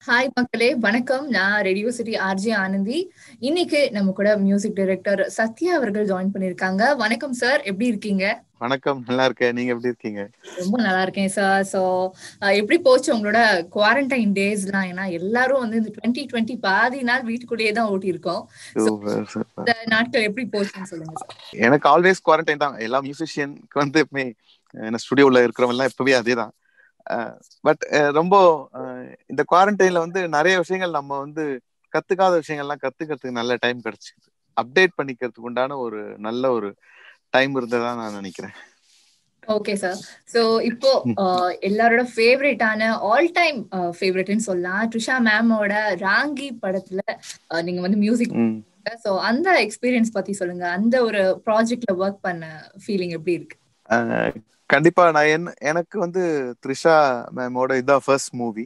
hi மக்களே வணக்கம் நான் ரேடியோ சிட்டி ஆர்ஜி ஆனந்தி இன்னைக்கு நம்ம கூட மியூசிக் டைரக்டர் சத்யா அவர்கள் ஜாயின் பண்ணிருக்காங்க வணக்கம் சார் எப்படி இருக்கீங்க வணக்கம் நல்லா இருக்கேன் நீங்க எப்படி இருக்கீங்க ரொம்ப நல்லா இருக்கேன் சார் ஸோ எப்படி போச்சு உங்களோட குவாரண்டைன் டேஸ்லாம் ஏன்னா எல்லாரும் வந்து இந்த டுவெண்ட்டி டுவெண்ட்டி பாதி நாள் வீட்டுக்குள்ளேயே தான் ஓட்டி இருக்கோம் சூப்பர் சூப்பர் இந்த நாட்கள் எப்படி போச்சுன்னு சொல்லுங்க சார் எனக்கு ஆல்வேஸ் குவாரண்டைன் தான் எல்லா மியூசிஷியனுக்கு வந்து எப்பவுமே என்ன ஸ்டுடியோல இருக்கிறவங்க எல்லாம் எப்பவுமே அதே தான் பட் ரொம்ப இந்த குவாரண்டைன்ல வந்து நிறைய விஷயங்கள் நம்ம வந்து கத்துக்காத விஷயங்கள்லாம் கத்துக்கிறதுக்கு நல்ல டைம் கிடைச்சிக்குது அப்டேட் பண்ணிக்கிறதுக்கு உண்டான ஒரு நல்ல ஒரு டைம் இருந்ததா நான் நினைக்கிறேன் ஓகே சார் சோ இப்போ எல்லாரோட ஃபேவரட்டான ஆல் டைம் ஃபேவரட்னு சொல்லலாம் ட்ரிஷா மேமோட ராங்கி படத்துல நீங்க வந்து மியூசிக் சோ அந்த எக்ஸ்பீரியன்ஸ் பத்தி சொல்லுங்க அந்த ஒரு ப்ராஜெக்ட்ல ஒர்க் பண்ண ஃபீலிங் எப்படி இருக்கு கண்டிப்பா நான் என்ன எனக்கு வந்து த்ரிஷா மேமோட இதான் first movie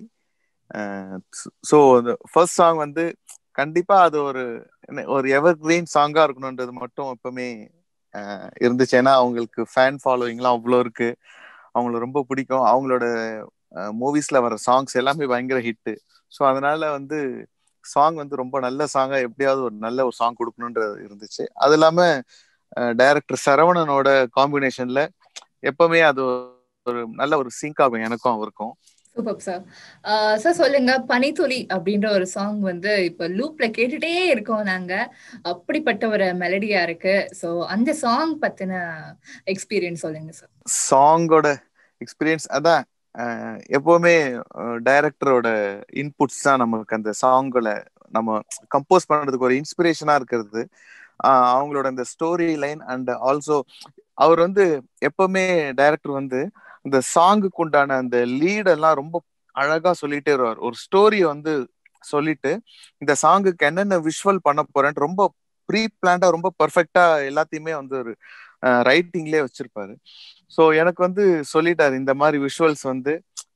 so first song வந்து கண்டிப்பா அது ஒரு ஒரு எவர் கிரீன் சாங்கா இருக்கணுன்றது மட்டும் எப்பவுமே இருந்துச்சு ஏன்னா அவங்களுக்கு ஃபேன் ஃபாலோவிங்லாம் அவ்வளோ இருக்கு அவங்கள ரொம்ப பிடிக்கும் அவங்களோட மூவிஸ்ல வர சாங்ஸ் எல்லாமே பயங்கர ஹிட்டு ஸோ அதனால வந்து சாங் வந்து ரொம்ப நல்ல சாங்கா எப்படியாவது ஒரு நல்ல ஒரு சாங் கொடுக்கணுன்றது இருந்துச்சு அது இல்லாம டைரக்டர் சரவணனோட காம்பினேஷன்ல எப்பவுமே அது ஒரு நல்ல ஒரு சிங்க் ஆகும் எனக்கும் அவருக்கும் சூப்பர் சார் சார் சொல்லுங்க பனித்துளி அப்படின்ற ஒரு சாங் வந்து இப்ப லூப்ல கேட்டுட்டே இருக்கோம் நாங்க அப்படிப்பட்ட ஒரு மெலடியா இருக்கு சோ அந்த சாங் பத்தின எக்ஸ்பீரியன்ஸ் சொல்லுங்க சார் சாங்கோட எக்ஸ்பீரியன்ஸ் அதான் எப்பவுமே டைரக்டரோட இன்புட்ஸ் தான் நமக்கு அந்த சாங்களை நம்ம கம்போஸ் பண்றதுக்கு ஒரு இன்ஸ்பிரேஷனா இருக்கிறது அவங்களோட அந்த ஸ்டோரி லைன் அண்ட் ஆல்சோ அவர் வந்து எப்பவுமே டைரக்டர் வந்து இந்த சாங்குக்கு உண்டான அந்த லீடெல்லாம் ரொம்ப அழகா சொல்லிட்டே வருவார் ஒரு ஸ்டோரிய வந்து சொல்லிட்டு இந்த சாங்குக்கு என்னென்ன விஷுவல் பண்ண போறேன்ட்டு ரொம்ப ப்ரீ பிளான்டா ரொம்ப பர்ஃபெக்டா எல்லாத்தையுமே வந்து ஒரு ரைட்டிங்லேயே வச்சிருப்பாரு ஸோ எனக்கு வந்து சொல்லிட்டாரு இந்த மாதிரி விஷுவல்ஸ் வந்து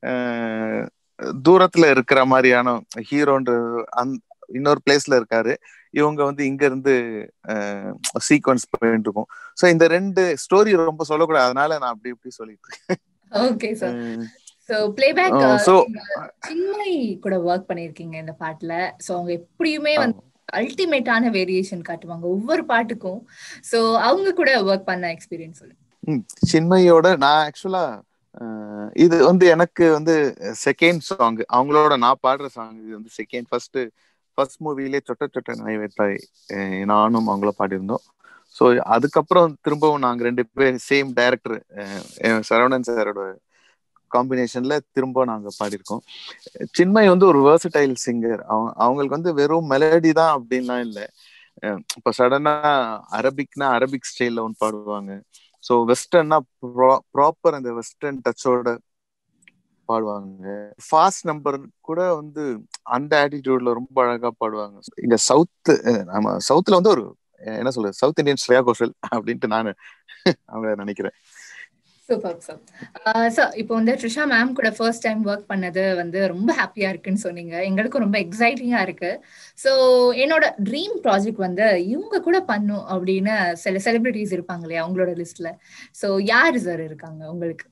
தூரத்துல இருக்கிற மாதிரியான ஹீரோன்ற அந் இன்னொரு பிளேஸ்ல இருக்காரு இவங்க வந்து இங்க இருந்து சீக்வன்ஸ் பண்ணிட்டு இருக்கோம் சோ இந்த ரெண்டு ஸ்டோரி ரொம்ப சொல்லக்கூடாது அதனால நான் அப்படி இப்படி சொல்லிட்டு இருக்கேன் okay sir so playback Chinmayi கூட ஒர்க் பண்ணிருக்கீங்க இந்த பாட்டுல சோ அவங்க எப்படியுமே வந்து அல்டிமேட்டான வேரியேஷன் காட்டுவாங்க ஒவ்வொரு பாட்டுக்கும் சோ அவங்க கூட ஒர்க் பண்ண எக்ஸ்பீரியன்ஸ் சொல்லுங்க சின்மையோட நான் ஆக்சுவலா இது வந்து எனக்கு வந்து செகண்ட் சாங் அவங்களோட நான் பாடுற சாங் இது வந்து செகண்ட் ஃபர்ஸ்ட் ஃபர்ஸ்ட் மூவிலே சொட்ட சொட்ட நாய் வைத்தாய் நானும் அவங்கள பாடியிருந்தோம் ஸோ அதுக்கப்புறம் திரும்பவும் நாங்கள் ரெண்டு பேர் சேம் டைரக்டர் சரவணன் சாரோட காம்பினேஷன்ல திரும்ப நாங்க பாடியிருக்கோம் சின்மை வந்து ஒரு வேர்சடைல் சிங்கர் அவங்க அவங்களுக்கு வந்து வெறும் மெலடி தான் அப்படின்லாம் இல்லை இப்போ சடனா அரபிக்னா அரபிக் ஸ்டைல்ல ஒன்று பாடுவாங்க ஸோ வெஸ்டர்னா ப்ராப்பர் அந்த வெஸ்டர்ன் டச்சோட பாடுவாங்க ஃபாஸ்ட் நம்பர் கூட வந்து அந்த ஆட்டிடியூட்ல ரொம்ப அழகா பாடுவாங்க இங்க சவுத் நம்ம சவுத்ல வந்து ஒரு என்ன சொல்றது சவுத் இந்தியன் ஸ்ரேயா கோஷல் அப்படின்ட்டு நான் அவங்க நினைக்கிறேன் சூப்பர் சார் சார் இப்போ வந்து ட்ரிஷா மேம் கூட ஃபர்ஸ்ட் டைம் ஒர்க் பண்ணது வந்து ரொம்ப ஹாப்பியா இருக்குன்னு சொன்னீங்க எங்களுக்கும் ரொம்ப எக்ஸைட்டிங்கா இருக்கு ஸோ என்னோட ட்ரீம் ப்ராஜெக்ட் வந்து இவங்க கூட பண்ணும் அப்படின்னு சில செலிபிரிட்டிஸ் இருப்பாங்க இல்லையா அவங்களோட லிஸ்ட்ல ஸோ யாரு சார் இருக்காங்க உங்களுக்கு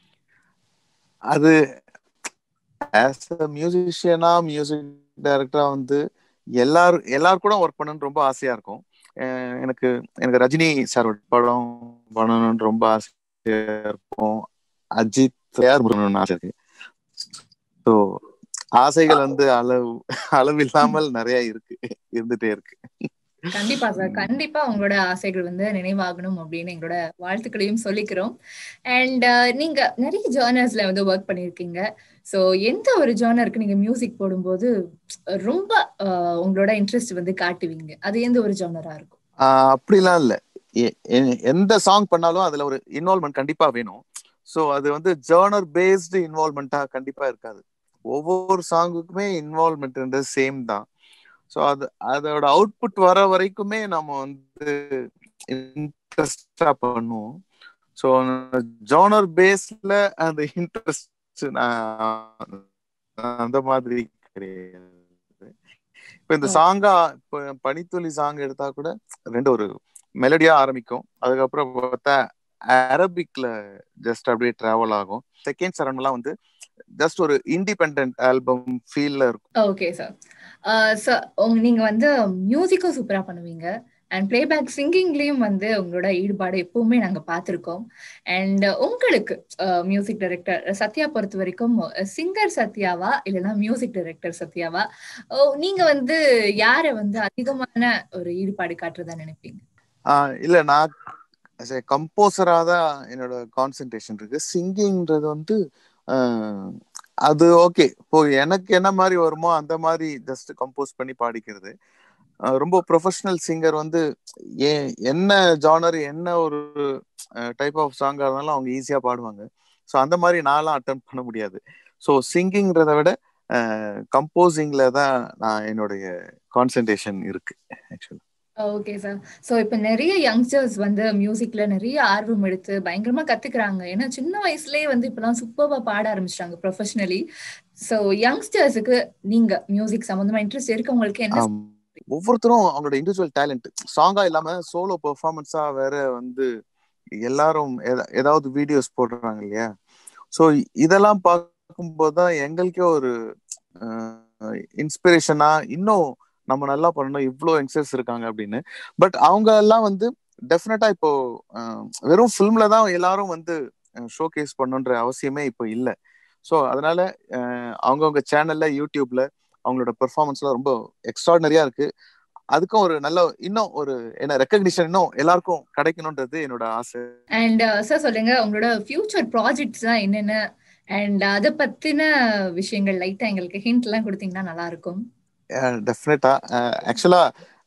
அது ஆஸ் அ மியூசிஷியனா மியூசிக் டைரக்டரா வந்து எல்லாரும் எல்லாரும் கூட ஒர்க் பண்ணணும்னு ரொம்ப ஆசையா இருக்கும் எனக்கு எனக்கு ரஜினி சாரோட படம் பண்ணணும்னு ரொம்ப ஆசையா இருக்கும் அஜித் தயார் பண்ணணும்னு ஆசை இருக்கு ஸோ ஆசைகள் வந்து அளவு அளவு இல்லாமல் நிறைய இருக்கு இருந்துட்டே இருக்கு கண்டிப்பா சார் கண்டிப்பா உங்களோட ஆசைகள் வந்து நினைவாகணும் அப்படின்னு எங்களோட வாழ்த்துக்களையும் சொல்லிக்கிறோம் அண்ட் நீங்க நிறைய ஜேர்னர்ஸ்ல வந்து ஒர்க் பண்ணிருக்கீங்க ஸோ எந்த ஒரு ஜேர்னருக்கு நீங்க மியூசிக் போடும்போது ரொம்ப உங்களோட இன்ட்ரெஸ்ட் வந்து காட்டுவீங்க அது எந்த ஒரு ஜேர்னரா இருக்கும் அப்படிலாம் இல்ல எந்த சாங் பண்ணாலும் அதுல ஒரு இன்வால்மெண்ட் கண்டிப்பா வேணும் ஸோ அது வந்து ஜேர்னர் பேஸ்டு இன்வால்மெண்டா கண்டிப்பா இருக்காது ஒவ்வொரு சாங்குக்குமே இன்வால்மெண்ட் சேம் தான் ஸோ அது அதோட அவுட்புட் வர வரைக்குமே நம்ம வந்து இன்ட்ரெஸ்டா பண்ணுவோம் ஸோ ஜோனர் பேஸ்ல அந்த இன்ட்ரெஸ்ட் அந்த மாதிரி கிடையாது இப்போ இந்த சாங்கா இப்போ பனித்துளி சாங் எடுத்தா கூட ரெண்டு ஒரு மெலடியா ஆரம்பிக்கும் அதுக்கப்புறம் பார்த்தா அரபிக்ல ஜஸ்ட் அப்படியே டிராவல் ஆகும் செகண்ட் சரண்லாம் வந்து ஜஸ்ட் ஒரு இண்டிபெண்ட் ஆல்பம் ஃபீல்ல இருக்கும் ஓகே சார் சார் நீங்க வந்து மியூசிக்கும் சூப்பரா பண்ணுவீங்க அண்ட் பிளேபேக் சிங்கிங்லயும் வந்து உங்களோட ஈடுபாடு எப்பவுமே நாங்க பார்த்திருக்கோம் அண்ட் உங்களுக்கு மியூசிக் டைரக்டர் சத்யா பொறுத்த வரைக்கும் சிங்கர் சத்யாவா இல்லைன்னா மியூசிக் டைரக்டர் சத்யாவா நீங்க வந்து யார வந்து அதிகமான ஒரு ஈடுபாடு காட்டுறதா நினைப்பீங்க இல்ல நான் கம்போசரா தான் என்னோட கான்சென்ட்ரேஷன் இருக்கு சிங்கிங்ன்றது வந்து அது ஓகே இப்போ எனக்கு என்ன மாதிரி வருமோ அந்த மாதிரி ஜஸ்ட் கம்போஸ் பண்ணி பாடிக்கிறது ரொம்ப ப்ரொஃபஷனல் சிங்கர் வந்து ஏன் என்ன ஜானர் என்ன ஒரு டைப் ஆஃப் சாங்கா இருந்தாலும் அவங்க ஈஸியா பாடுவாங்க ஸோ அந்த மாதிரி நான்லாம் அட்டம் பண்ண முடியாது ஸோ சிங்கிங்கிறத விட கம்போசிங்ல தான் நான் என்னுடைய கான்சென்ட்ரேஷன் இருக்கு ஆக்சுவலா ஓகே சார் ஸோ இப்போ நிறைய யங்ஸ்டர்ஸ் வந்து மியூசிக்ல நிறைய ஆர்வம் எடுத்து பயங்கரமா கத்துக்கிறாங்க ஏன்னா சின்ன வயசுலயே வந்து இப்பெல்லாம் சூப்பர்வா பாட ஆரம்பிச்சிட்டாங்க ப்ரொஃபஷனலி ஸோ யங்ஸ்டர்ஸுக்கு நீங்க மியூசிக் சம்பந்தமா இன்ட்ரெஸ்ட் இருக்கவங்களுக்கு என்ன ஒவ்வொருத்தரும் அவங்களோட இண்டிவிஜுவல் டேலண்ட் சாங்கா இல்லாம சோலோ பெர்ஃபார்மன்ஸா வேற வந்து எல்லாரும் ஏதாவது வீடியோஸ் போடுறாங்க இல்லையா ஸோ இதெல்லாம் பார்க்கும்போது தான் எங்களுக்கே ஒரு இன்ஸ்பிரேஷனா இன்னும் நம்ம நல்லா பண்ணணும் இவ்வளோ யங்ஸ்டர்ஸ் இருக்காங்க அப்படின்னு பட் அவங்க எல்லாம் வந்து டெஃபினட்டா இப்போ வெறும் ஃபிலிம்ல தான் எல்லாரும் வந்து ஷோ கேஸ் பண்ணுன்ற அவசியமே இப்போ இல்லை ஸோ அதனால அவங்கவுங்க சேனல்ல யூடியூப்ல அவங்களோட பெர்ஃபார்மன்ஸ்லாம் ரொம்ப எக்ஸ்ட்ராடனரியா இருக்கு அதுக்கும் ஒரு நல்ல இன்னும் ஒரு என்ன ரெக்கக்னிஷன் இன்னும் எல்லாருக்கும் கிடைக்கணும்ன்றது என்னோட ஆசை அண்ட் சார் சொல்லுங்க உங்களோட ஃபியூச்சர் ப்ராஜெக்ட்ஸ் தான் என்னென்ன அண்ட் அதை பத்தின விஷயங்கள் லைட்டா எங்களுக்கு ஹிண்ட் எல்லாம் கொடுத்தீங்கன்னா நல்லா இருக்கும் டெஃபினட்டா ஆக்சுவலா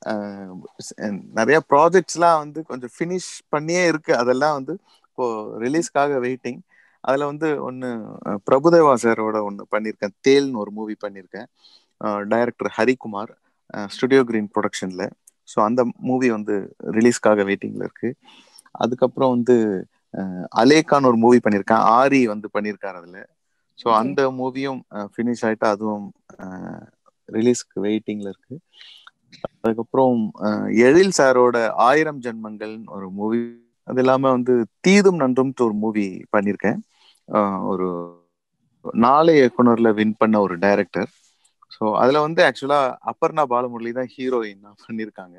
நிறைய ப்ராஜெக்ட்ஸ்லாம் வந்து கொஞ்சம் ஃபினிஷ் பண்ணியே இருக்கு அதெல்லாம் வந்து இப்போ ரிலீஸ்க்காக வெயிட்டிங் அதுல வந்து ஒன்னு பிரபுதேவா சாரோட ஒன்னு பண்ணியிருக்கேன் தேல்னு ஒரு மூவி பண்ணியிருக்கேன் டைரக்டர் ஹரிகுமார் ஸ்டுடியோ கிரீன் ப்ரொடக்ஷன்ல ஸோ அந்த மூவி வந்து ரிலீஸ்க்காக வெயிட்டிங்ல இருக்கு அதுக்கப்புறம் வந்து அலேகான்னு ஒரு மூவி பண்ணியிருக்கேன் ஆரி வந்து பண்ணியிருக்காரு அதுல ஸோ அந்த மூவியும் ஃபினிஷ் ஆயிட்டு அதுவும் ரிலீஸ்க்கு வெயிட்டிங்ல இருக்கு அதுக்கப்புறம் எழில் சாரோட ஆயிரம் ஜென்மங்கள்னு ஒரு மூவி அது இல்லாம வந்து தீதும் நன்றும்ட்டு ஒரு மூவி பண்ணியிருக்கேன் ஒரு நாளை இயக்குனர்ல வின் பண்ண ஒரு டைரக்டர் ஸோ அதுல வந்து ஆக்சுவலா அப்பர்ணா பாலமுரளி தான் ஹீரோயின் பண்ணியிருக்காங்க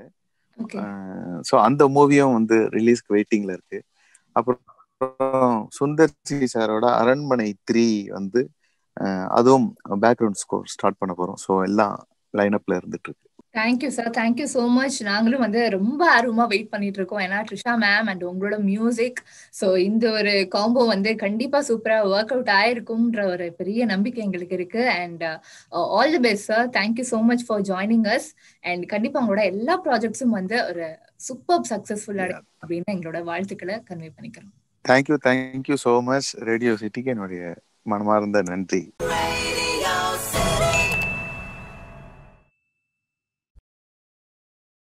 ஸோ அந்த மூவியும் வந்து ரிலீஸ்க்கு வெயிட்டிங்ல இருக்கு அப்புறம் சுந்தர் சி சாரோட அரண்மனை த்ரீ வந்து அதுவும் பேக்ரவுண்ட் ஸ்கோர் ஸ்டார்ட் பண்ண போறோம் ஸோ எல்லாம் லைனப்ல இருந்துட்டு இருக்கு thank you sir thank you so much நாங்களும் வந்து ரொம்ப ஆர்வமா வெயிட் பண்ணிட்டு இருக்கோம் ஏன்னா ட்ரிஷா மேம் அண்ட் உங்களோட மியூசிக் ஸோ இந்த ஒரு காம்போ வந்து கண்டிப்பா சூப்பரா ஒர்க் அவுட் ஆயிருக்கும்ன்ற ஒரு பெரிய நம்பிக்கை எங்களுக்கு இருக்கு and all the best sir thank you so much for joining us and கண்டிப்பா உங்களோட எல்லா ப்ராஜெக்ட்ஸும் வந்து ஒரு சூப்பர் சக்சஸ்ஃபுல் அப்படின்னு எங்களோட வாழ்த்துக்களை கன்வே பண்ணிக்கிறோம் thank you thank you so much radio சிட்டிக்கு என்னுடைய மனமார்ந்த நன்றி